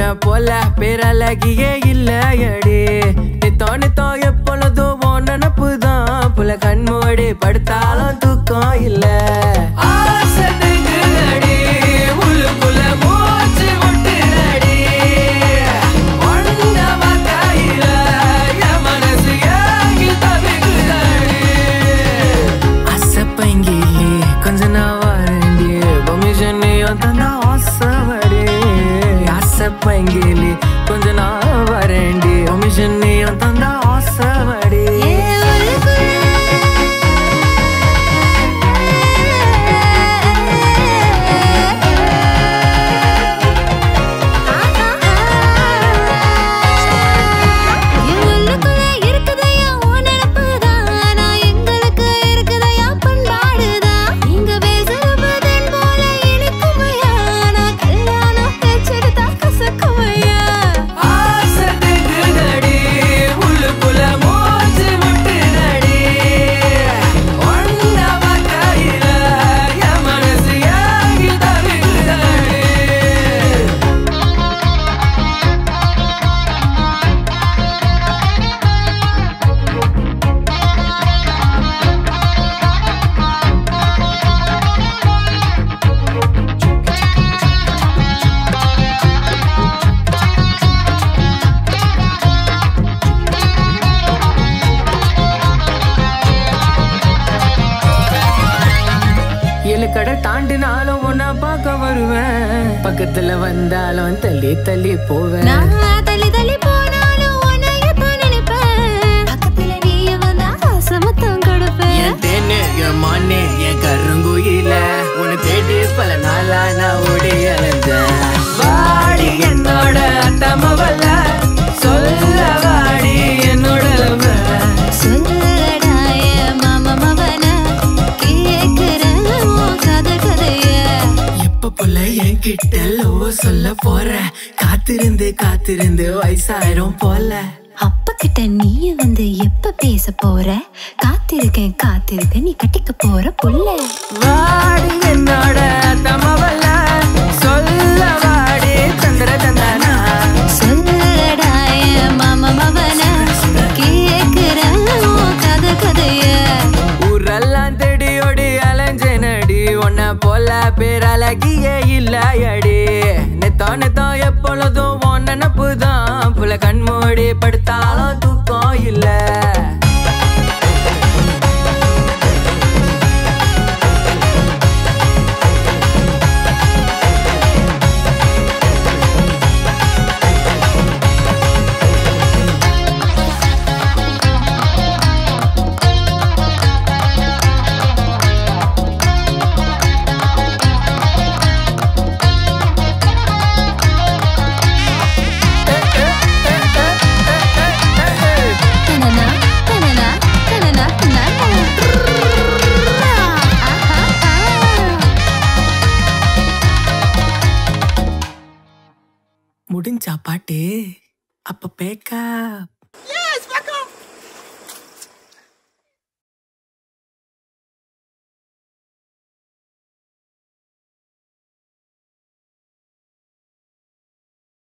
போல பேரழகியே இல்லையடி நித்தோ நித்தோ எப்பொழுதும் உன் நினப்புதான் புல கண்மூடி படுத்தாலும் தூக்கம் இல்ல ஆசை திங்குதடி, உள்ளுக்குள்ள மூச்சு முட்டுதடி. உன்னை பார்க்கையில என் மனசு ஏங்கி தவிக்குதடி. அசப்பைங்கிலி கொஞ்ச நான் வரண்டி பர்மிஷன் நீயும் தந்தா ஆசைப்படி அசப்பைங்கிலி கொஞ்ச நான் வரண்டி பர்மிஷன் நீயும் தந்தா ஆசைப்படி ஆசை திங்குதடி, உள்ளுக்குள்ள மூச்சு முட்டுதடி. உன்னை பார்க்கையில என் மனசு ஏங்கி தவிக்குதடி. ஏழு கடல் தாண்டினாலும் உன்னை பார்க்க வருவேன் பக்கத்துல வந்தாலும் தள்ளி தள்ளி போவேன் நான் தள்ளி தள்ளி போனாலும் உன்னையத்தான் நினைப்பேன். பக்கத்துல நீ வந்தா ஆசமத்தான் கொடுப்பேன். என் தேனு என் மானே என் கருங்குயில உன்னை தேடி பல நாளா நான் ஓடி அலைஞ்சேன் வாடி என்னோட அத்தமவல்ல சொல்ல வாடி என்னோட love. சொல்லடா என் மாமா மவன, கேக்குறேன் உன் கதை கதைய. எப்ப புள்ள என் கிட்ட லவ் சொல்ல போற காத்திருந்து காத்திருந்து வயசாயிரும் போல அப்பா கிட்ட நீ வந்து எப்ப பேச போற காத்திருக்கேன் காத்திருக்கேன் நீ கட்டிக்க போற புள்ள வாடி என்னோட தமவல்ல சொல்ல வாடி சந்திர தந்தானா சொல்லடா என் மாமா மவன, கேக்குறேன் உன் கதை கதைய. ஊரெல்லாம் தேடி ஓடி அலைஞ்சனடி உன்னை போல பேரழகியே இல்லையடி நெத்தோ நெத்தோ எப்பொழுதும் உன் நினப்புதான் புல கண்மூடி படுத்தாலும் தூக்கம் இல்லை தனனா, தனனா, தனனா, தனனா. ஆஹா, ஆஹா. முடிஞ்சா பாட்டு அப்ப பேக்கா